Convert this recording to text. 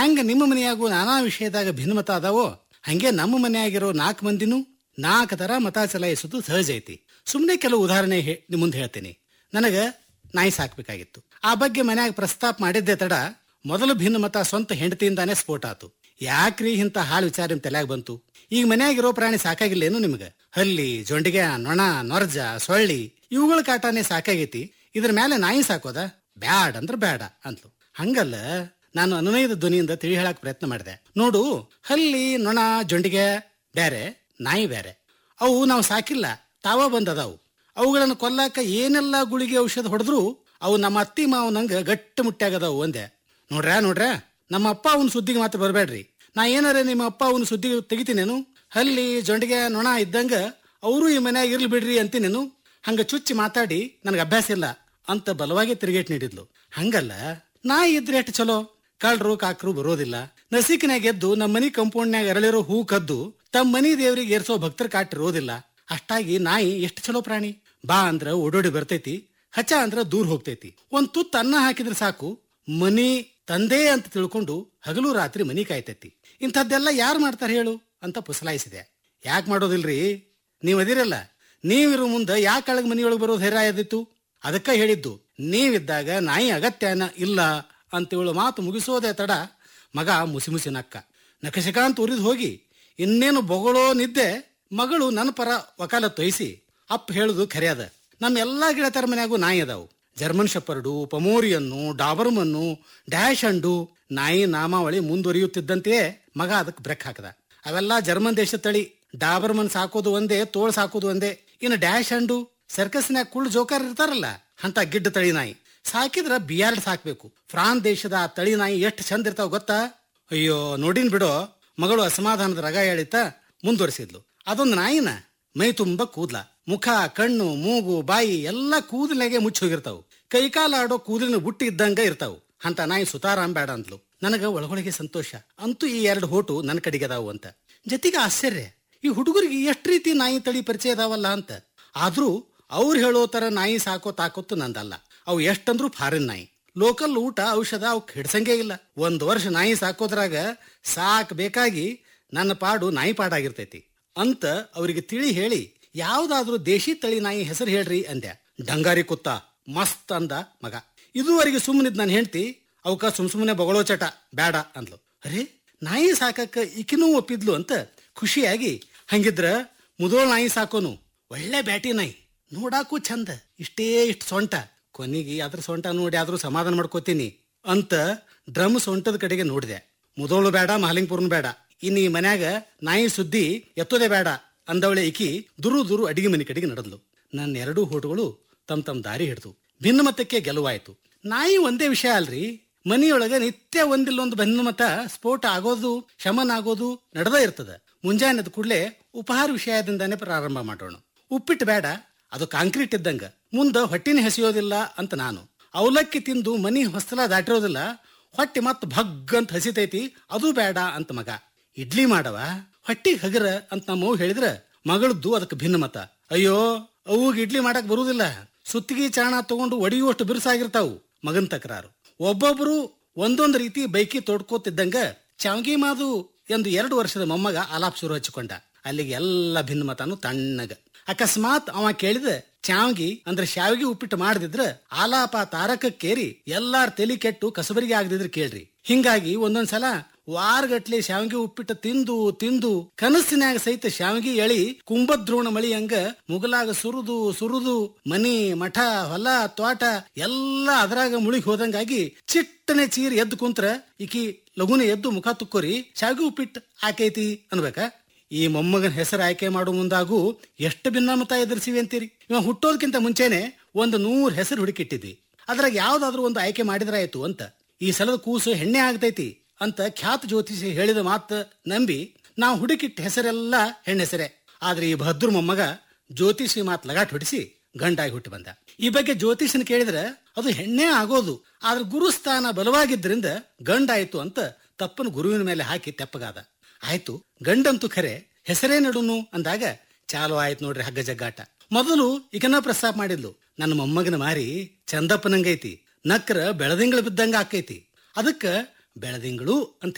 ಹ್ಯಾಂಗ ನಿಮ್ಮ ಮನೆಯಾಗೂ ನಾನಾ ವಿಷಯದಾಗ ಭಿನ್ನಮತ ಅದಾವೋ ಹಂಗೆ ನಮ್ಮ ಮನೆಯಾಗಿರೋ ನಾಲ್ಕು ಮಂದಿನೂ ನಾಲ್ಕು ತರ ಮತ ಚಲಾಯಿಸೋದು ಸಹಜ ಐತಿ ಸುಮ್ಮನೆ ಕೆಲವು ಉದಾಹರಣೆ ಹೇ- ನಿಮ್ ಮುಂದೆ ಹೇಳ್ತೀನಿ ನನಗ ನಾಯಿ ಸಾಕ್ಬೇಕಾಗಿತ್ತು ಆ ಬಗ್ಗೆ ಮನ್ಯಾಗ ಪ್ರಸ್ತಾಪ ಮಾಡಿದ್ದೆ ತಡ ಮೊದಲು ಭಿನ್ನ ಮತ ಸ್ವಂತ ಹೆಂಡತಿಯಿಂದಾನೇ ಸ್ಫೋಟ ಆತು ಯಾಕ್ರಿ ಇಂಥ ಹಾಳು ವಿಚಾರ ನಿಮ್ ತಲೆಯಾಗ ಬಂತು ಈಗ ಮನ್ಯಾಗಿರೋ ಪ್ರಾಣಿ ಸಾಕಾಗಿಲ್ಲೇನು ನಿಮ್ಗ ಹಲ್ಲಿ ಜೊಂಡಿಗೆ ನೊಣ ನೊರ್ಜ ಸೊಳ್ಳಿ ಇವುಗಳ ಕಾಟನೇ ಸಾಕಾಗೈತಿ ಇದ್ರ ಮೇಲೆ ನಾಯಿ ಸಾಕೋದ ಬ್ಯಾಡ್ ಅಂದ್ರ ಬ್ಯಾಡ ಅಂದ್ಲು ಹಂಗಲ್ಲ ನಾನು ಅನುನಯದ ಧ್ವನಿಯಿಂದ ತಿಳಿ ಹೇಳಕ್ ಪ್ರಯತ್ನ ಮಾಡಿದೆ ನೋಡು ಹಲ್ಲಿ ನೊಣ ಜೊಂಡಿಗೆ ಬೇರೆ ನಾಯಿ ಬೇರೆ ಅವು ನಾವು ಸಾಕಿಲ್ಲ ತಾವ ಬಂದದಾವು ಅವುಗಳನ್ನು ಕೊಲ್ಲಾಕ ಏನೆಲ್ಲ ಗುಳಿಗೆ ಔಷಧ ಹೊಡೆದ್ರು ಅವು ನಮ್ಮ ಅತ್ತಿ ಮಾವನಂಗ ಗಟ್ಟಿ ಮುಟ್ಟಾಗದವು ಒಂದೇ ನೋಡ್ರ ನೋಡ್ರ ನಮ್ಮ ಅಪ್ಪ ಅವನ ಸುದ್ದಿಗೆ ಮಾತ್ರ ಬರಬೇಡ್ರಿ ನಾ ಏನಾರ ನಿಮ್ಮ ಅಪ್ಪ ಅವನ ಸುದ್ದಿಗೆ ತೆಗಿತೀನೇನು ಹಲ್ಲಿ ಜೊಂಡಿಗೆ ನೊಣ ಇದ್ದಂಗ ಅವರು ಈ ಮನ್ಯಾಗ ಇರ್ಲಿ ಬಿಡ್ರಿ ಅಂತೀನೇನು ಹಂಗ ಚುಚ್ಚಿ ಮಾತಾಡಿ ನನಗೆ ಅಭ್ಯಾಸ ಇಲ್ಲ ಅಂತ ಬಲವಾಗಿ ತಿರುಗೇಟ್ ನೀಡಿದ್ಲು ಹಂಗಲ್ಲ ನಾಯಿ ಇದ್ರೆ ಎಷ್ಟು ಚಲೋ ಕಳ್ರು ಕಾಕ್ರು ಬರೋದಿಲ್ಲ ನಸಿಕಿನಾಗ ಎದ್ದು ನಮ್ಮ ಮನಿ ಕಂಪೌಂಡ್ನ್ಯಾಗ ಅರಳಿರೋ ಹೂ ಕದ್ದು ತಮ್ಮ ಮನಿ ದೇವರಿಗೆ ಏರ್ಸೋ ಭಕ್ತರ ಕಾಟಿರೋದಿಲ್ಲ ಅಷ್ಟಾಗಿ ನಾಯಿ ಎಷ್ಟು ಚಲೋ ಪ್ರಾಣಿ ಬಾ ಅಂದ್ರ ಓಡೋಡಿ ಬರ್ತೈತಿ ಹಚ ಅಂದ್ರ ದೂರ ಹೋಗ್ತೈತಿ ಒಂದ್ ತುತ್ತು ಅನ್ನ ಹಾಕಿದ್ರೆ ಸಾಕು ಮನಿ ತಂದೆ ಅಂತ ತಿಳ್ಕೊಂಡು ಹಗಲು ರಾತ್ರಿ ಮನಿ ಕಾಯ್ತೈತಿ ಇಂಥದ್ದೆಲ್ಲ ಯಾರು ಮಾಡ್ತಾರೆ ಹೇಳು ಅಂತ ಪುಸಲಾಯಿಸಿದೆ ಯಾಕೆ ಮಾಡೋದಿಲ್ರಿ ನೀವ್ ಅದಿರಲ್ಲ ನೀವಿರೋ ಮುಂದೆ ಯಾಕೆ ಅಳಗ್ ಮನಿಯೊಳಗೆ ಬರೋದು ಹೆರಾಯದಿತ್ತು ಅದಕ್ಕ ಹೇಳಿದ್ದು ನೀವಿದ್ದಾಗ ನಾಯಿ ಅಗತ್ಯನ ಇಲ್ಲ ಅಂತೇಳು ಮಾತು ಮುಗಿಸೋದೇ ತಡ ಮಗ ಮುಸಿ ಮುಸಿ ನಕ್ಕ ನಖಶಕಾಂತ್ ಉರಿದು ಹೋಗಿ ಇನ್ನೇನು ಬೊಗಳೋ ನಿದ್ದೆ ಮಗಳು ನನ್ನ ಪರ ವಕಾಲತ್ ವಹಿಸಿ ಅಪ್ಪ ಹೇಳುದು ಖರ್ಯಾದ ನಮ್ಮ ಎಲ್ಲಾ ಗೆಳತರ ಮನ್ಯಾಗೂ ನಾಯಿ ಅದಾವು German shepherd Pomeranian Doberman dachshund ನಾಯಿ ನಾಮಾವಳಿ ಮುಂದುವರಿಯುತ್ತಿದ್ದಂತೆಯೇ ಮಗ ಅದಕ್ಕೆ ಬ್ರೇಕ್ ಹಾಕದ ಅವೆಲ್ಲ ಜರ್ಮನ್ ದೇಶ ತಳಿ ಡಾಬರ್ಮನ್ ಸಾಕೋದು ಒಂದೇ ತೋಳ್ ಸಾಕೋದು ಒಂದೇ ಇನ್ನು ಡ್ಯಾಶ್ ಅಂಡು ಸರ್ಕಸ್ನ್ಯಾಗ ಕುಳ್ಳು ಜೋಕಾರ್ ಇರ್ತಾರಲ್ಲ ಅಂತ ಗಿಡ್ಡ ತಳಿ ನಾಯಿ ಸಾಕಿದ್ರ ಬಿಯಾರ್ಡ್ ಸಾಕ್ಬೇಕು ಫ್ರಾನ್ ದೇಶದ ಆ ತಳಿ ನಾಯಿ ಎಷ್ಟು ಚಂದ ಇರ್ತಾವ ಗೊತ್ತಾ ಅಯ್ಯೋ ನೋಡಿನ್ ಬಿಡೋ ಮಗಳು ಅಸಮಾಧಾನದ ರಗ ಹೇಳಿತ ಮುಂದುವರಿಸಿದ್ಲು ಅದೊಂದು ನಾಯಿನ ಮೈ ತುಂಬ ಕೂದ್ಲ ಮುಖ ಕಣ್ಣು ಮೂಗು ಬಾಯಿ ಎಲ್ಲ ಕೂದಲಿಗೆ ಮುಚ್ಚಿ ಹೋಗಿರ್ತಾವು ಕೈಕಾಲ ಆಡೋ ಕೂದಲಿನ ಬುಟ್ಟಿ ಇದ್ದಂಗ ಇರ್ತಾವು ಅಂತ ನಾಯಿ ಸುತಾರಾಮ್ ಬೇಡ ಅಂದ್ಲು ನನಗ ಒಳಗೊಳಗೆ ಸಂತೋಷ ಅಂತೂ ಈ ಎರಡು ಹೋಟು ನನ್ನ ಕಡೆಗೆ ಅದಾವು ಅಂತ ಜೊತೆಗೆ ಆಶ್ಚರ್ಯ ಈ ಹುಡುಗರಿಗೆ ಎಷ್ಟು ರೀತಿ ನಾಯಿ ತಳಿ ಪರಿಚಯ ಅದಾವಲ್ಲ ಅಂತ ಆದ್ರೂ ಅವ್ರು ಹೇಳೋ ತರ ನಾಯಿ ಸಾಕೋ ತಾಕೊತ್ತು ನಂದಲ್ಲ ಅವು ಎಷ್ಟಂದ್ರೂ ಫಾರಿನ್ ನಾಯಿ ಲೋಕಲ್ ಊಟ ಔಷಧ ಅವಕ್ ಹಿಡ್ಸಂಗೇ ಇಲ್ಲ ಒಂದ್ ವರ್ಷ ನಾಯಿ ಸಾಕೋದ್ರಾಗ ಸಾಕ್ ಬೇಕಾಗಿ ನನ್ನ ಪಾಡು ನಾಯಿ ಪಾಡಾಗಿರ್ತೈತಿ ಅಂತ ಅವರಿಗೆ ತಿಳಿ ಹೇಳಿ ಯಾವ್ದಾದ್ರೂ ದೇಶಿ ತಳಿ ನಾಯಿ ಹೆಸರು ಹೇಳ್ರಿ ಅಂದೆ ಡಂಗಾರಿ ಕುತ್ತ ಮಸ್ತ್ ಅಂದ ಮಗ ಇದುವರೆಗೆ ಸುಮ್ಮನಿದ್ ನಾನು ಹೆಂಡ್ತಿ ಅವಕ ಸುಮ್ ಸುಮ್ಮನೆ ಬೊಗಳೋ ಚಟ ಬೇಡ ಅಂದ್ಲು ಅರೆ ನಾಯಿ ಸಾಕಕ್ಕ ಈಕಿನೂ ಒಪ್ಪಿದ್ಲು ಅಂತ ಖುಷಿಯಾಗಿ ಹಂಗಿದ್ರ ಮುದೋಳ್ ನಾಯಿ ಸಾಕೋನು ಒಳ್ಳೆ ಬ್ಯಾಟಿ ನಾಯಿ ನೋಡಾಕು ಚಂದ ಇಷ್ಟೇ ಇಷ್ಟು ಸೊಂಟ ಕೊನೆಗೆ ಅದ್ರ ಸೊಂಟ ನೋಡಿ ಆದ್ರೂ ಸಮಾಧಾನ ಮಾಡ್ಕೋತೀನಿ ಅಂತ ಡ್ರಮ್ ಸೊಂಟದ ಕಡೆಗೆ ನೋಡಿದೆ ಮುದೋಳು ಬೇಡ ಮಹಾಲಿಂಗ್ಪುರ್ನು ಬೇಡ ಇನ್ನು ಈ ಮನ್ಯಾಗ ನಾಯಿ ಸುದ್ದಿ ಎತ್ತೋದೇ ಬೇಡ ಅಂದವಳೆ ಈಕಿ ದುರು ದುರು ಅಡಿಗೆ ಮನೆ ಕಡೆಗೆ ನಡೆದ್ಲು ನನ್ನ ಎರಡೂ ಹೋಟುಗಳು ತಮ್ ತಮ್ ದಾರಿ ಹಿಡ್ದು ಭಿನ್ನಮತಕ್ಕೆ ಗೆಲುವಾಯ್ತು ನಾಯಿ ಒಂದೇ ವಿಷಯ ಅಲ್ರಿ ಮನಿಯೊಳಗ ನಿತ್ಯ ಒಂದಿಲ್ಲೊಂದು ಭಿನ್ನಮತ ಸ್ಫೋಟ ಆಗೋದು ಶಮನ ಆಗೋದು ನಡೆದೇ ಇರ್ತದ ಮುಂಜಾನೆ ಎದ್ದ ಕೂಡಲೇ ಉಪಹಾರ ವಿಷಯದಿಂದಾನೇ ಪ್ರಾರಂಭ ಮಾಡೋಣ ಉಪ್ಪಿಟ್ಟು ಬೇಡ ಅದು ಕಾಂಕ್ರೀಟ್ ಇದ್ದಂಗ ಮುಂದ ಹೊಟ್ಟಿನ ಹಸಿಯೋದಿಲ್ಲ ಅಂತ ನಾನು ಅವಲಕ್ಕಿ ತಿಂದು ಮನಿ ಹೊಸ್ತಲ ದಾಟಿರೋದಿಲ್ಲ ಹೊಟ್ಟೆ ಮತ್ ಭಗ್ ಅಂತ ಹಸಿತೈತಿ ಅದು ಬೇಡ ಅಂತ ಮಗ ಇಡ್ಲಿ ಮಾಡವ ಹೊಟ್ಟಿಗೆ ಹಗರ ಅಂತ ನಮ್ಮವ್ ಹೇಳಿದ್ರ ಮಗಳದ್ದು ಅದಕ್ಕೆ ಭಿನ್ನ ಮತ ಅಯ್ಯೋ ಅವುಗ್ ಇಡ್ಲಿ ಮಾಡಕ್ ಬರುದಿಲ್ಲ ಸುತ್ತಿಗೆ ಚಾಣ ತಗೊಂಡು ಒಡೆಯುವಷ್ಟು ಬಿರುಸಾಗಿರ್ತಾವು ಮಗನ್ ತಕರಾರು ಒಬ್ಬೊಬ್ರು ಒಂದೊಂದ್ ರೀತಿ ಬೈಕಿ ತೋಡ್ಕೋತಿದ್ದಂಗ ಚಾವ್ಗಿ ಮಾದು ಎಂದು ಎರಡು ವರ್ಷದ ಮೊಮ್ಮಗ ಆಲಾಪ್ ಶುರು ಹಚ್ಚಿಕೊಂಡ ಅಲ್ಲಿಗೆ ಎಲ್ಲ ಭಿನ್ನ ಮತನು ತಣ್ಣಗ ಅಕಸ್ಮಾತ್ ಅವ ಕೇಳಿದ ಚಾವ್ಗಿ ಅಂದ್ರೆ ಶಾವಿಗೆ ಉಪ್ಪಿಟ್ಟು ಮಾಡದಿದ್ರ ಆಲಾಪ ತಾರಕಕ್ಕೇರಿ ಎಲ್ಲಾರ್ ತಲಿ ಕೆಟ್ಟು ಕಸಬರಿಗೆ ಆಗದಿದ್ರ ಕೇಳ್ರಿ ಹಿಂಗಾಗಿ ಒಂದೊಂದ್ಸಲ ವಾರಗಟ್ಲೆ ಶಾವಿಗೆ ಉಪ್ಪಿಟ್ಟು ತಿಂದು ತಿಂದು ಕನಸಿನ್ಯಾಗ ಸಹಿತ ಶಾವಿಗೆ ಎಳಿ ಕುಂಭದ್ರೋಣ ಮಳಿ ಹಂಗ ಮುಗಲಾಗ ಸುರುದು ಸುರುದು ಮನಿ ಮಠ ಹೊಲ ತೋಟ ಎಲ್ಲ ಅದ್ರಾಗ ಮುಳುಗಿ ಹೋದಂಗಾಗಿ ಚಿಟ್ಟನೆ ಚೀರಿ ಎದ್ದು ಕುಂತ್ರ ಈಕಿ ಲಗುನೆ ಎದ್ದು ಮುಖ ತುಕ್ಕೋರಿ ಶಾವಿಗೆ ಉಪ್ಪಿಟ್ಟು ಆಕೈತಿ ಅನ್ಬೇಕಾ ಈ ಮೊಮ್ಮಗನ ಹೆಸರು ಆಯ್ಕೆ ಮಾಡೋ ಮುಂದಾಗೂ ಎಷ್ಟು ಭಿನ್ನಾಮತ ಎದುರಿಸಿವಿ ಅಂತೀರಿ ಇವ ಹುಟ್ಟೋದಕ್ಕಿಂತ ಮುಂಚೆನೆ ಒಂದು ನೂರ್ ಹೆಸರು ಹುಡುಕಿಟ್ಟಿದ್ವಿ ಅದ್ರಾಗ ಯಾವ್ದಾದ್ರು ಒಂದು ಆಯ್ಕೆ ಮಾಡಿದ್ರಾಯ್ತು ಅಂತ ಈ ಸಲದ ಕೂಸು ಹೆಣ್ಣೆ ಆಗ್ತೈತಿ ಅಂತ ಖ್ಯಾತ ಜ್ಯೋತಿಷಿ ಹೇಳಿದ ಮಾತು ನಂಬಿ ನಾವು ಹುಡುಕಿಟ್ಟ ಹೆಸರೆಲ್ಲ ಹೆಣ್ಣೆಸರೆ ಆದ್ರೆ ಈ ಭದ್ರ ಮೊಮ್ಮಗ ಜ್ಯೋತಿಷಿ ಮಾತು ಲಗಾಟ್ ಹೊಡಿಸಿ ಗಂಡಾಗಿ ಹುಟ್ಟಿ ಬಂದ ಈ ಬಗ್ಗೆ ಜ್ಯೋತಿಷನ ಕೇಳಿದ್ರೆ ಅದು ಹೆಣ್ಣೆ ಆಗೋದು ಆದ್ರೆ ಗುರುಸ್ಥಾನ ಬಲವಾಗಿದ್ದರಿಂದ ಗಂಡಾಯ್ತು ಅಂತ ತಪ್ಪನ್ನು ಗುರುವಿನ ಮೇಲೆ ಹಾಕಿ ತೆಪ್ಪಗಾದ ಆಯ್ತು ಗಂಡಂತೂ ಖರೆ ಹೆಸರೇ ನಡುನು ಅಂದಾಗ ಚಾಲು ಆಯ್ತು ನೋಡ್ರಿ ಹಗ್ಗ ಜಗ್ಗಾಟ ಮೊದಲು ಈಗನ ಪ್ರಸ್ತಾಪ ಮಾಡಿದ್ಲು ನನ್ನ ಮೊಮ್ಮಗನ ಮಾರಿ ಚಂದಪ್ಪನಂಗೈತಿ ನಕ್ರ ಬೆಳದಿಂಗಳ ಬಿದ್ದಂಗ ಆಕೈತಿ ಅದಕ್ಕ ಬೆಳದಿಂಗಳು ಅಂತ